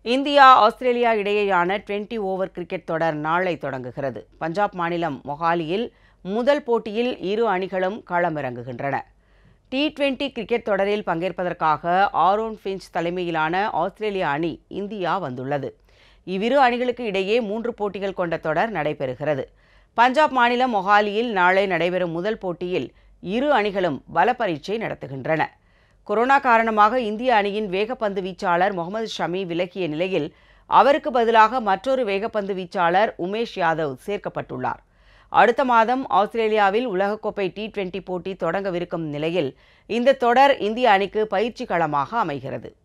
India Australia இடையேயான twenty over cricket தொடர் நாளை தொடங்குகிறது பஞ்சாப் மாநிலம் மொஹாலியில் முதல் போட்டியில் இரு அணிகளும் களமிறங்குகின்றன டி டுவெண்டி கிரிக்கெட் தொடரில் பங்கேற்பதற்காக ஆரோன் ஃபின்ச் தலைமையிலான ஆஸ்திரேலிய அணி இந்தியா வந்துள்ளது இவ்விரு அணிகளுக்கு இடையே மூன்று போட்டிகள் கொண்ட தொடர் நடைபெறுகிறது பஞ்சாப் மாநிலம் மொஹாலியில் நாளை நடைபெறும் முதல் போட்டியில் இரு அணிகளும் பல பரீட்சை நடத்துகின்றன கொரோனா காரணமாக இந்திய அணியின் வேகப்பந்து வீச்சாளர் முகமது ஷமி விலகிய நிலையில் அவருக்கு பதிலாக மற்றொரு வேகப்பந்து வீச்சாளர் உமேஷ் யாதவ் சேர்க்கப்பட்டுள்ளார் அடுத்த மாதம் ஆஸ்திரேலியாவில் உலகக்கோப்பை டி டுவெண்டி போட்டி தொடங்கவிருக்கும் நிலையில் இந்த தொடர் இந்திய அணிக்கு பயிற்சி களமாக அமைகிறது